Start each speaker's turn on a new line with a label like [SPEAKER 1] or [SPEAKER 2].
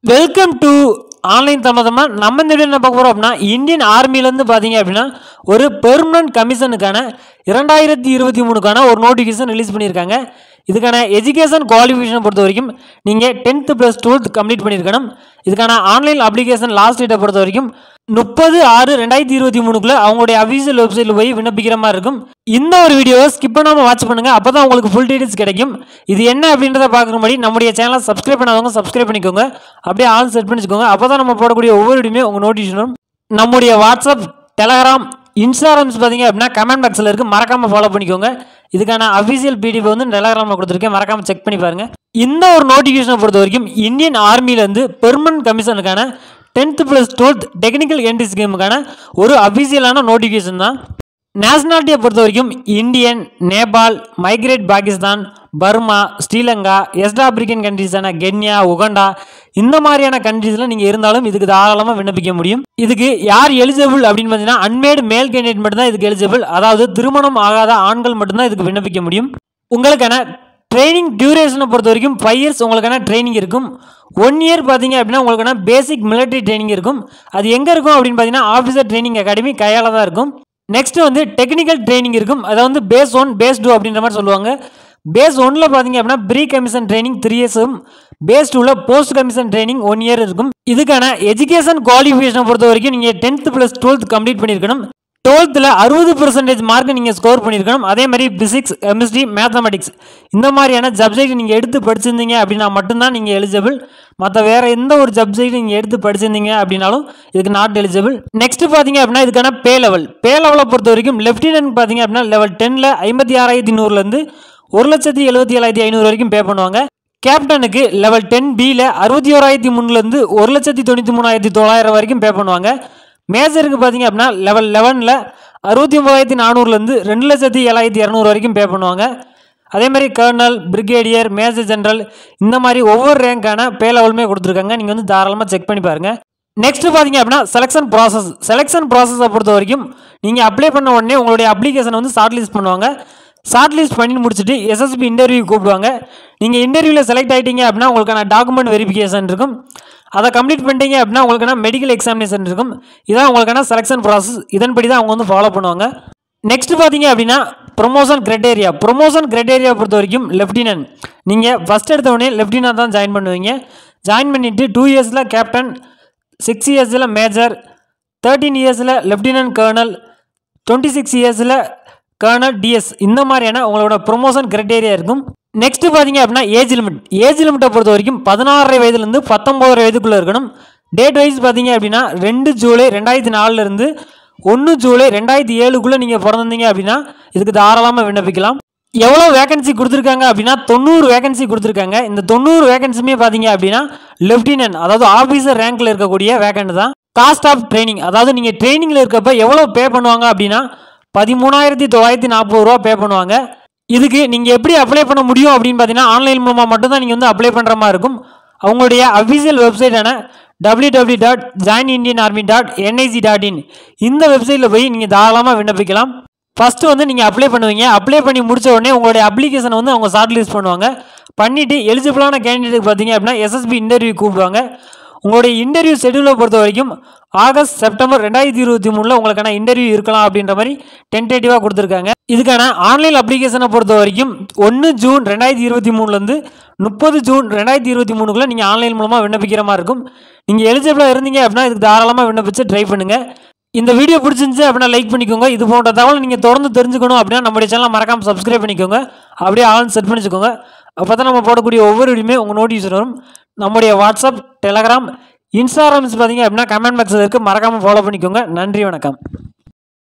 [SPEAKER 1] welcome to online சம்மந்தமாக நம்ம இந்த வீடியோ என்ன பார்க்க போகிறோம் அப்படின்னா இந்தியன் ஆர்மிலேருந்து பார்த்தீங்க அப்படின்னா ஒரு பெர்மனன்ட் கமிஷனுக்கான இரண்டாயிரத்தி இருபத்தி மூணுக்கான ஒரு நோட்டிஃபிகேஷன் ரிலீஸ் பண்ணியிருக்காங்க இதுக்கான எஜுகேஷன் குவாலிஃபிகேஷன் பொறுத்த வரைக்கும் நீங்கள் டென்த்து ப்ளஸ் டுவெல்த் கம்ப்ளீட் பண்ணியிருக்கணும் இதுக்கான ஆன்லைன் அப்ளிகேஷன் லாஸ்ட் டேட்டை பொறுத்த வரைக்கும் முப்பது ஆறு ரெண்டாயிரத்தி இருபத்தி மூணுக்குள்ள அவங்களுடைய அஃபீஷியல் வெப்சைட்டில் போய் விண்ணப்பிக்கிற மாதிரி இருக்கும் இந்த ஒரு வீடியோவை ஸ்கிப் பண்ணாமல் வாட்ச் பண்ணுங்கள் அப்போ தான் உங்களுக்கு ஃபுல் டீடைல்ஸ் கிடைக்கும் இது என்ன அப்படின்றத பார்க்குற மாதிரி நம்முடைய சேனலை சப்ஸ்கிரைப் பண்ணாதவங்க சப்ஸ்கிரைப் பண்ணிக்கோங்க அப்படியே ஆல் செட் பண்ணிச்சுக்கோங்க அப்போ தான் நம்ம போடக்கூடிய ஒவ்வொரு வீடியோமே உங்கள் நோட்டிஃபிகேஷன் வரும் நம்முடைய வாட்ஸ்அப் டெலகிராம் இன்ஸ்டாகிராம்ஸ் பார்த்தீங்க அப்படின்னா கமெண்ட் பாக்ஸில் இருக்குது மறக்காமல் ஃபாலோ பண்ணிக்கோங்க இதுக்கான அஃபீஷியல் பிடிஎஃப் வந்து டெலகிராமில் கொடுத்துருக்கேன் மறக்காமல் செக் பண்ணி பாருங்கள் இந்த ஒரு நோட்டிஃபிகேஷனை பொறுத்த வரைக்கும் Indian ஆர்மியிலேருந்து permanent கமிஷனுக்கான tenth plus twelfth technical entry ஸ்கீமுக்கான ஒரு அஃபீஷியலான நோட்டிஃபிகேஷன் தான் நேஷனாலிட்டியை பொறுத்த வரைக்கும் Indian Nepal migrate Pakistan Burma Sri Lanka west African கண்ட்ரிஸான Kenya Uganda இந்த மாதிரியான கண்ட்ரீஸில் நீங்கள் இருந்தாலும் இதுக்கு தாராளமாக விண்ணப்பிக்க முடியும் இதுக்கு யார் எலிஜிபிள் அப்படின்னு பார்த்தீங்கன்னா அன்மேடு மேல் கேண்டிடேட் மட்டும்தான் இதுக்கு எலிஜிபிள் அதாவது திருமணம் ஆகாத ஆண்கள் மட்டும்தான் இதுக்கு விண்ணப்பிக்க முடியும் உங்களுக்கான ட்ரைனிங் டியூரேஷனை பொறுத்த வரைக்கும் ஃபைவ் இயர்ஸ் உங்களுக்கான ட்ரைனிங் இருக்கும் ஒன் இயர் பார்த்தீங்க அப்படின்னா உங்களுக்கான பேசிக் மிலிட்டரி ட்ரைனிங் இருக்கும் அது எங்கே இருக்கும் அப்படின்னு பார்த்தீங்கன்னா ஆஃபீஸர் ட்ரைனிங் அகாடமி கையால் தான் இருக்கும் நெக்ஸ்ட் வந்து டெக்னிக்கல் ட்ரைனிங் இருக்கும் அதை வந்து பேஸ் ஒன் பேஸ் டூ அப்படின்ற மாதிரி சொல்லுவாங்க பேஸ் ஒன்ல பார்த்தீங்க அப்படின்னா ப்ரீ கமிஷன் ட்ரைனிங் த்ரீ இயர்ஸும் பேஸ் டூவில் post commission training one year இருக்கும் இதுக்கான எஜுகேஷன் குவாலிஃபிகேஷனை பொறுத்த வரைக்கும் நீங்கள் டென்த் ப்ளஸ் டுவெல்த் கம்ப்ளீட் பண்ணியிருக்கணும் டுவெல்த்தில் அறுபது பர்சன்டேஜ் மார்க் நீங்கள் ஸ்கோர் பண்ணியிருக்கணும் அதே மாதிரி பிசிக்ஸ் கெமிஸ்ட்ரி மேத்தமெட்டிக்ஸ் இந்த மாதிரியான சப்ஜெக்ட் நீங்கள் எடுத்து படிச்சிருந்தீங்க அப்படின்னா மட்டும்தான் நீங்கள் எலிஜிபிள் மற்ற வேறு எந்த ஒரு சப்ஜெக்ட் நீங்கள் எடுத்து படிச்சிருந்தீங்க அப்படின்னாலும் இதுக்கு நாட் எலிஜிபிள் நெக்ஸ்ட் பார்த்தீங்க அப்படின்னா இதுக்கான பே லெவல் பே லெவலை பொறுத்த வரைக்கும் லெஃப்டினன்ட் பார்த்தீங்க அப்படின்னா லெவல் டென்னில் ஐம்பத்தி ஆறாயிரத்தி நூறுலேருந்து ஒரு லட்சத்தி எழுபத்தி ஏழாயிரத்தி ஐநூறு வரைக்கும் பே பண்ணுவாங்க கேப்டனுக்கு லெவல் டென் பியில் அறுபத்தி ஓராயிரத்தி மூணுலேருந்து ஒரு லட்சத்தி தொண்ணூற்றி மூணாயிரத்தி தொள்ளாயிரம் வரைக்கும் பே பண்ணுவாங்க மேஜருக்கு பார்த்தீங்க அப்படின்னா லெவல் லெவனில் அறுபத்தி ஒம்பதாயிரத்தி நானூறுலேருந்து ரெண்டு லட்சத்தி ஏழாயிரத்தி இரநூறு வரைக்கும் பே பண்ணுவாங்க அதே மாதிரி கர்னல் பிரிகேடியர் மேஜர் ஜெனரல் இந்த மாதிரி ஒவ்வொரு ரேங்க்கான பே லெவலுமே கொடுத்துருக்காங்க நீங்கள் வந்து தாராளமாக செக் பண்ணி பாருங்கள் நெக்ஸ்ட் பார்த்தீங்க அப்படின்னா செலெக்ஷன் ப்ராசஸ் செலெக்ஷன் ப்ராசஸை பொறுத்த வரைக்கும் நீங்கள் அப்ளை பண்ண உடனே உங்களுடைய அப்ளிகேஷனை வந்து ஷார்ட் லிஸ்ட் பண்ணுவாங்க ஷார்ட் லிஸ்ட் பண்ணி முடிச்சுட்டு எஸ்எஸ்பி இன்டர்வியூ கூப்பிடுவாங்க நீங்கள் இன்டர்வியூவில் செலக்ட் ஆகிட்டீங்க அப்படின்னா உங்களுக்கான டாக்குமெண்ட் வெரிஃபிகேஷன் இருக்கும் அதை கம்ப்ளீட் பண்ணிட்டீங்க அப்படின்னா உங்களுக்கான மெடிக்கல் எக்ஸாமினேஷன் இருக்கும் இதான் உங்களுக்கான செலெக்ஷன் ப்ராசஸ் இதன்படி தான் அவங்க வந்து ஃபாலோ பண்ணுவாங்க நெக்ஸ்ட் பார்த்தீங்க அப்படின்னா ப்ரொமோஷன் கிரைட்டேரியா ப்ரொமோஷன் கிரைட்டேரியா பொறுத்த வரைக்கும் லெஃப்டினன்ட் நீங்கள் ஃபஸ்ட் எடுத்த உடனே லெஃப்டினன்ட் தான் ஜாயின் பண்ணுவீங்க ஜாயின் பண்ணிவிட்டு டூ இயர்ஸில் கேப்டன் சிக்ஸ் இயர்ஸில் மேஜர் தேர்ட்டீன் இயர்ஸில் லெஃப்டினன்ட் கர்னல் டுவெண்ட்டி சிக்ஸ் இயர்ஸில் கர்னல் டிஎஸ் இந்த மாதிரியான உங்களோட ப்ரொமோஷன் கிரைட்டேரியா இருக்கும் நெக்ஸ்ட் பார்த்தீங்க அப்படின்னா ஏஜ் லிமிட் ஏஜ் லிமிட்டை பொறுத்த வரைக்கும் பதினாறரை வயதுலேருந்து பத்தொம்போதரை வயதுக்குள்ளே இருக்கணும் டேட் வைஸ் பார்த்தீங்க அப்படின்னா ரெண்டு ஜூலை ரெண்டாயிரத்தி நாலுலேருந்து ஒன்று ஜூலை ரெண்டாயிரத்தி ஏழுக்குள்ளே நீங்கள் பிறந்திருந்தீங்க அப்படின்னா இதுக்கு தாராளமாக விண்ணப்பிக்கலாம் எவ்வளோ வேகன்சி கொடுத்துருக்காங்க அப்படின்னா தொண்ணூறு வேகன்சி கொடுத்துருக்காங்க இந்த தொண்ணூறு வேகன்சியுமே பார்த்தீங்க அப்படின்னா லெஃப்டினன்ட் அதாவது ஆஃபீஸர் ரேங்க்கில் இருக்கக்கூடிய வேகன்ட் தான் காஸ்ட் ஆஃப் ட்ரைனிங் அதாவது நீங்கள் ட்ரைனிங்கில் இருக்கப்ப எவ்வளோ பே பண்ணுவாங்க அப்படின்னா பதிமூணாயிரத்தி தொள்ளாயிரத்தி நாற்பது ரூபா பே பண்ணுவாங்க இதுக்கு நீங்கள் எப்படி அப்ளை பண்ண முடியும் அப்படின்னு பார்த்தீங்கன்னா ஆன்லைன் மூலமாக மட்டும்தான் நீங்கள் வந்து அப்ளை பண்ணுற மாதிரி இருக்கும் அவங்களுடைய அஃபீஷியல் வெப்சைட்டான W W dot join Indian army dot NIC dot in இந்த வெப்சைட்டில் போய் நீங்கள் தாராளமாக விண்ணப்பிக்கலாம் ஃபஸ்ட்டு வந்து நீங்கள் அப்ளை பண்ணுவீங்க அப்ளை பண்ணி முடிச்ச உடனே உங்களுடைய அப்ளிகேஷனை வந்து அவங்க ஷார்ட் லிஸ்ட் பண்ணுவாங்க பண்ணிவிட்டு எலிஜிபிளான கேண்டிடேட் பார்த்தீங்க அப்படின்னா எஸ்எஸ்பி இன்டர்வியூ கூப்பிடுவாங்க உங்களுடைய இன்டர்வியூ ஷெடியூலை பொறுத்த வரைக்கும் ஆகஸ்ட் செப்டம்பர் ரெண்டாயிரத்தி இருபத்தி மூணில் உங்களுக்கான இன்டர்வியூ இருக்கலாம் அப்படின்ற மாதிரி டென்டேட்டிவாக கொடுத்துருக்காங்க இதுக்கான ஆன்லைன் அப்ளிகேஷனை பொறுத்த வரைக்கும் ஒன்று ஜூன் ரெண்டாயிரத்தி இருபத்தி மூணுலேருந்து முப்பது ஜூன் ரெண்டாயிரத்தி இருபத்தி மூணுக்குள்ளே நீங்கள் ஆன்லைன் மூலமாக விண்ணப்பிக்கிற மாதிரி இருக்கும் நீங்கள் எலிஜிபிளாக இருந்தீங்க அப்படின்னா இதுக்கு தாராளமாக விண்ணப்பிச்சு ட்ரை பண்ணுங்கள் இந்த வீடியோ பிடிச்சிருந்துச்சு அப்படின்னா லைக் பண்ணிக்கோங்க இது போன்ற தகவல் நீங்கள் தொடர்ந்து தெரிஞ்சுக்கணும் அப்படின்னா நம்முடைய சேனலை மறக்காமல் சப்ஸ்கிரைப் பண்ணிக்கோங்க அப்படியே ஆன் செட் பண்ணிச்சுக்கோங்க அப்போ தான் நம்ம போடக்கூடிய ஒவ்வொரு வீடியோமே உங்கள் நோட்டிஃபிகேஷன் வரும் நம்முடைய வாட்ஸ்அப் டெலகிராம் இன்ஸ்டாகிராம்ஸ் பார்த்தீங்க அப்படின்னா கமெண்ட் பாக்ஸில் இருக்குது மறக்காமல் ஃபாலோ பண்ணிக்கோங்க நன்றி வணக்கம்